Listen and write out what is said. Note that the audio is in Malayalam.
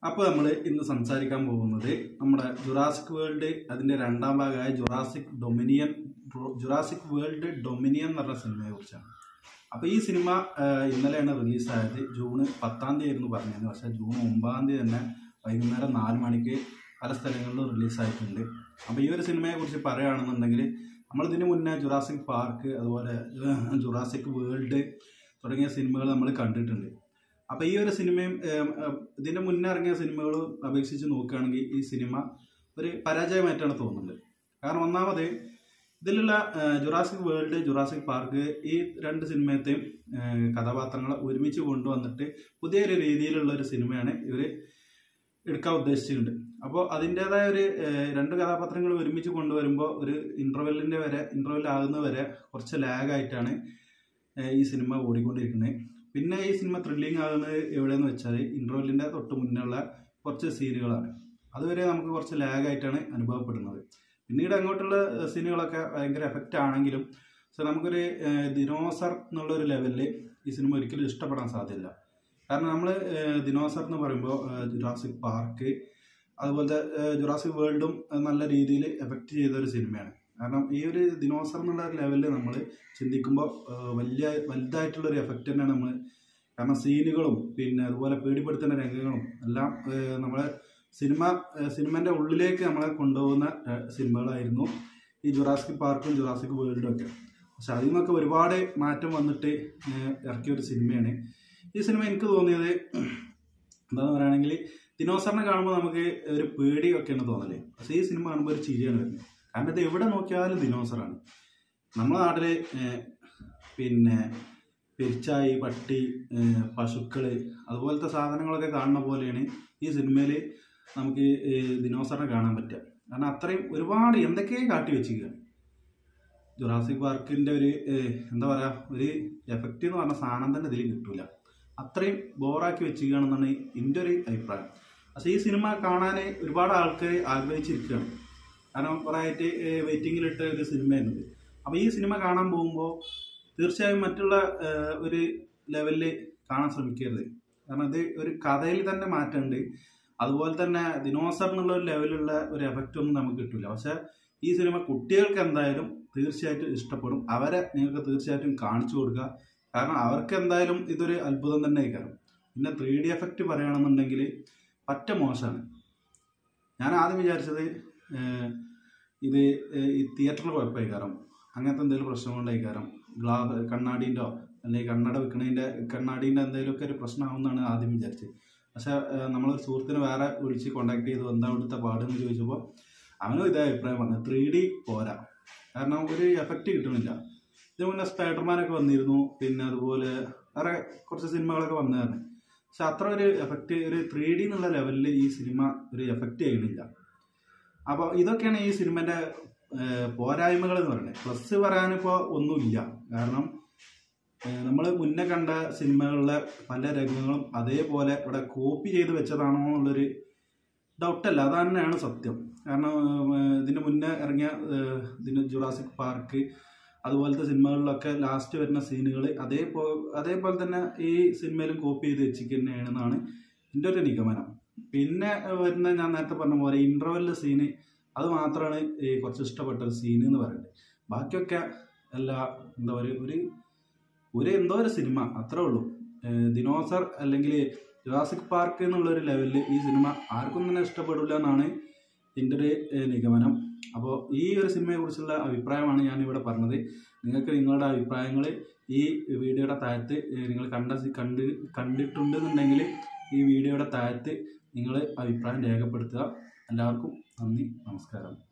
അപ്പോൾ നമ്മൾ ഇന്ന് സംസാരിക്കാൻ പോകുന്നത് നമ്മുടെ ജുറാസിക് വേൾഡ് അതിന്റെ രണ്ടാം ഭാഗമായ Jurassic Dominion Jurassic World Dominion എന്ന് പറഞ്ഞ സിനിമയെ കുറിച്ചാണ് അപ്പോൾ ഈ സിനിമ ആ, ഇന്നലെയാണ് റിലീസായത് ജൂൺ പത്താം തീയതി ആയിരുന്നു പറഞ്ഞത് പക്ഷേ ജൂൺ ഒമ്പതാം തീയതി തന്നെ വൈകുന്നേരം നാല് മണിക്ക് പല സ്ഥലങ്ങളിലും റിലീസായിട്ടുണ്ട് അപ്പോൾ ഈ ഒരു സിനിമയെ കുറിച്ച് പറയുകയാണെന്നുണ്ടെങ്കിൽ നമ്മളിതിന് മുന്നേ ജുറാസിക് പാർക്ക് അതുപോലെ ജുറാസിക് വേൾഡ് തുടങ്ങിയ സിനിമകൾ നമ്മൾ കണ്ടിട്ടുണ്ട് അപ്പോൾ ഈ ഒരു സിനിമയും ഏം, ഏം, ഇതിന് മുന്നേ ഇറങ്ങിയ സിനിമകളും അപേക്ഷിച്ച് നോക്കുകയാണെങ്കിൽ ഈ സിനിമ ഒരു പരാജയമായിട്ടാണ് തോന്നുന്നത് കാരണം ഒന്നാമത് ഇതിലുള്ള ഏഹ്, ജുറാസിക് വേൾഡ് ജുറാസിക് പാർക്ക് ഈ രണ്ട് സിനിമത്തെയും ഏഹ്, കഥാപാത്രങ്ങളെ ഒരുമിച്ച് കൊണ്ടുവന്നിട്ട് പുതിയൊരു രീതിയിലുള്ള ഒരു സിനിമയാണ് ഇവർ എടുക്കാൻ ഉദ്ദേശിച്ചിട്ടുണ്ട് അപ്പോൾ അതിൻ്റെതായ ഒരു ഏഹ്, രണ്ട് കഥാപാത്രങ്ങൾ ഒരുമിച്ച് കൊണ്ടുവരുമ്പോൾ ഒരു ഇൻ്റർവെല്ലിൻ്റെ വരെ ഇൻ്റർവെൽ ആകുന്ന വരെ കുറച്ച് ലാഗായിട്ടാണ് ഈ സിനിമ ഓടിക്കൊണ്ടിരിക്കുന്നത് പിന്നെ ഈ സിനിമ ത്രില്ലിംഗ് ആകുന്നത് എവിടെയെന്ന് വെച്ചാൽ ഇൻ്റർവെല്ലിൻ്റെ തൊട്ട് മുന്നുള്ള കുറച്ച് സീനുകളാണ് അതുവരെ നമുക്ക് കുറച്ച് ലാഗായിട്ടാണ് അനുഭവപ്പെടുന്നത് പിന്നീട് അങ്ങോട്ടുള്ള ഏഹ്, സീനുകളൊക്കെ ഭയങ്കര എഫക്റ്റ് ആണെങ്കിലും പക്ഷെ നമുക്കൊരു ഏഹ്, ദിനോസർ എന്നുള്ള ഒരു ലെവലിൽ ഈ സിനിമ ഒരിക്കലും ഇഷ്ടപ്പെടാൻ സാധ്യതയില്ല കാരണം നമ്മൾ ദിനോസർ എന്ന് പറയുമ്പോൾ ജുറാസിക് പാർക്ക് അതുപോലത്തെ ഏഹ്, ജുറാസിക് വേൾഡും ഏഹ്, നല്ല രീതിയിൽ എഫക്റ്റ് ചെയ്ത ഒരു സിനിമയാണ് കാരണം ഈ ഒരു ദിനോസർ എന്നുള്ള ലെവലിൽ നമ്മൾ ചിന്തിക്കുമ്പോൾ ഏഹ്, വലിയ വലുതായിട്ടുള്ള ഒരു എഫക്റ്റ് തന്നെയാണ് നമ്മൾ കാരണം സീനുകളും പിന്നെ അതുപോലെ പേടിപ്പെടുത്തുന്ന രംഗങ്ങളും എല്ലാം ഏഹ്, നമ്മളെ സിനിമ ഏഹ്, സിനിമൻ്റെ ഉള്ളിലേക്ക് നമ്മളെ കൊണ്ടുപോകുന്ന ഏഹ്, സിനിമകളായിരുന്നു ഈ ജുറാസിക് പാർക്കും ജുറാസിക് വേൾഡും ഒക്കെ പക്ഷെ അതിൽ നിന്നൊക്കെ ഒരുപാട് മാറ്റം വന്നിട്ട് ഏഹ്, ഇറക്കിയ ഒരു സിനിമയാണ് ഈ സിനിമ എനിക്ക് തോന്നിയത് എന്താന്ന് പറയുകയാണെങ്കിൽ ദിനോസറിനെ കാണുമ്പോൾ നമുക്ക് ഒരു പേടിയൊക്കെയാണ് തോന്നല് പക്ഷേ ഈ സിനിമ കാണുമ്പോൾ ഒരു ചിരിയാണ് വരുന്നത് കാരണം ഇത് എവിടെ നോക്കിയാലും ദിനോസറാണ് നമ്മുടെ നാട്ടിൽ പിന്നെ പെരിച്ചായി പട്ടി ഏഹ്, പശുക്കള് അതുപോലത്തെ സാധനങ്ങളൊക്കെ കാണുന്ന പോലെയാണ് ഈ സിനിമയിൽ നമുക്ക് ഈ ദിനോസറിനെ കാണാൻ പറ്റുക കാരണം അത്രയും ഒരുപാട് എന്തൊക്കെയോ കാട്ടി വെച്ചിരിക്കുകയാണ് ജുറാസിക് പാർക്കിൻ്റെ ഒരു ഏഹ്, എന്താ പറയുക ഒരു എഫക്റ്റ് എന്ന് പറഞ്ഞ സാധനം തന്നെ ഇതിൽ കിട്ടൂല അത്രയും ബോറാക്കി വെച്ചിരിക്കുകയാണെന്നാണ് എൻ്റെ ഒരു അഭിപ്രായം പക്ഷേ ഈ സിനിമ കാണാൻ ഒരുപാട് ആൾക്കാർ ആഗ്രഹിച്ചിരിക്കുകയാണ് കാരണം കുറേ ആയിട്ട് വെയിറ്റിങ്ങിലിട്ട ഒരു സിനിമയായിരുന്നത് അപ്പോൾ ഈ സിനിമ കാണാൻ പോകുമ്പോൾ തീർച്ചയായും മറ്റുള്ള ഏഹ്, ഒരു ലെവലിൽ കാണാൻ ശ്രമിക്കരുത് കാരണം ഇത് ഒരു കഥയിൽ തന്നെ മാറ്റമുണ്ട് അതുപോലെ തന്നെ ദിനോസർ എന്നുള്ള ഒരു ലെവലുള്ള ഒരു എഫക്റ്റ് ഒന്നും നമുക്ക് കിട്ടില്ല പക്ഷെ ഈ സിനിമ കുട്ടികൾക്ക് എന്തായാലും തീർച്ചയായിട്ടും ഇഷ്ടപ്പെടും അവരെ നിങ്ങൾക്ക് തീർച്ചയായിട്ടും കാണിച്ചു കൊടുക്കുക കാരണം അവർക്ക് എന്തായാലും ഇതൊരു അത്ഭുതം തന്നെ ആയിക്കാരം പിന്നെ ത്രീ ഡി എഫക്റ്റ് പറയുകയാണെന്നുണ്ടെങ്കിൽ പറ്റ മോശമാണ് ഞാൻ ആദ്യം വിചാരിച്ചത് ഏഹ്, ഇത് ഏഹ്, ഈ തിയേറ്ററിൽ കുഴപ്പമായിക്കാരം അങ്ങനത്തെ എന്തെങ്കിലും പ്രശ്നം കൊണ്ടായിക്കാരം ഗ്ലാ കണ്ണാടീൻ്റെയോ അല്ലെങ്കിൽ കണ്ണട വെക്കണതിൻ്റെ കണ്ണാടീൻ്റെ എന്തെങ്കിലുമൊക്കെ ഒരു പ്രശ്നമാവുമെന്നാണ് ആദ്യം വിചാരിച്ചത് പക്ഷെ ഏഹ്, നമ്മളൊരു സുഹൃത്തിനെ വേറെ വിളിച്ച് കോണ്ടാക്ട് ചെയ്തു എന്താ ഇവിടുത്തെ പാടെന്ന് ചോദിച്ചപ്പോൾ അവനും ഇതേ അഭിപ്രായം പറഞ്ഞു ത്രീ ഡി പോരാ കാരണം ഒരു എഫക്റ്റ് കിട്ടുന്നില്ല ഇതിന് മുന്നേ സ്പൈഡർമാനൊക്കെ വന്നിരുന്നു പിന്നെ അതുപോലെ വേറെ കുറച്ച് സിനിമകളൊക്കെ വന്നതാണ് പക്ഷെ അത്ര ഒരു എഫക്റ്റ് ഒരു ത്രീ ഡി എന്നുള്ള ലെവലിൽ ഈ സിനിമ ഒരു എഫക്റ്റ് ചെയ്യുന്നില്ല അപ്പോൾ ഇതൊക്കെയാണ് ഈ സിനിമൻ്റെ പോരായ്മകൾ എന്ന് പറയുന്നത് പ്ലസ് പറയാനിപ്പോൾ ഒന്നുമില്ല കാരണം നമ്മൾ മുന്നേ കണ്ട സിനിമകളിലെ പല രംഗങ്ങളും അതേപോലെ ഇവിടെ കോപ്പി ചെയ്ത് വെച്ചതാണോ എന്നുള്ളൊരു ഡൗട്ടല്ല അത് തന്നെയാണ് സത്യം കാരണം ഏഹ്, ഇതിന് മുന്നേ ഇറങ്ങിയ ഏഹ്, ഇതിന് ജുറാസിക് പാർക്ക് അതുപോലത്തെ സിനിമകളിലൊക്കെ ലാസ്റ്റ് വരുന്ന സീനുകൾ അതേപോ അതേപോലെ തന്നെ ഈ സിനിമയിലും കോപ്പി ചെയ്ത് വെച്ചിരിക്കുന്നതാണെന്നാണ് എൻ്റെ ഒരു നിഗമനം പിന്നെ ഏഹ്, വരുന്ന ഞാൻ നേരത്തെ പറഞ്ഞ പോലെ ഇൻ്റർവെല്ല് സീന് അത് മാത്രമാണ് ഈ കുറച്ച് ഇഷ്ടപ്പെട്ട ഒരു സീൻ എന്ന് പറയുന്നത് ബാക്കിയൊക്കെ എല്ലാ എന്താ പറയുക ഒരു ഒരു എന്തോ ഒരു സിനിമ അത്രേ ഉള്ളൂ ഏഹ്, ദിനോസർ അല്ലെങ്കിൽ ജുറാസിക് പാർക്ക് എന്നുള്ള ഒരു ലെവലിൽ ഈ സിനിമ ആർക്കും തന്നെ ഇഷ്ടപ്പെടില്ല എന്നാണ് എൻ്റെ ഒരു ഏഹ്, നിഗമനം അപ്പോൾ ഈ ഒരു സിനിമയെ കുറിച്ചുള്ള അഭിപ്രായമാണ് ഞാൻ ഇവിടെ പറഞ്ഞത് നിങ്ങൾക്ക് നിങ്ങളുടെ അഭിപ്രായങ്ങൾ ഈ വീഡിയോയുടെ താഴത്ത് ഏഹ്, നിങ്ങൾ കണ്ട കണ്ട് കണ്ടിട്ടുണ്ടെന്നുണ്ടെങ്കിൽ ഈ വീഡിയോയുടെ താഴത്ത് നിങ്ങൾ അഭിപ്രായം രേഖപ്പെടുത്തുക എല്ലാവർക്കും നന്ദി നമസ്കാരം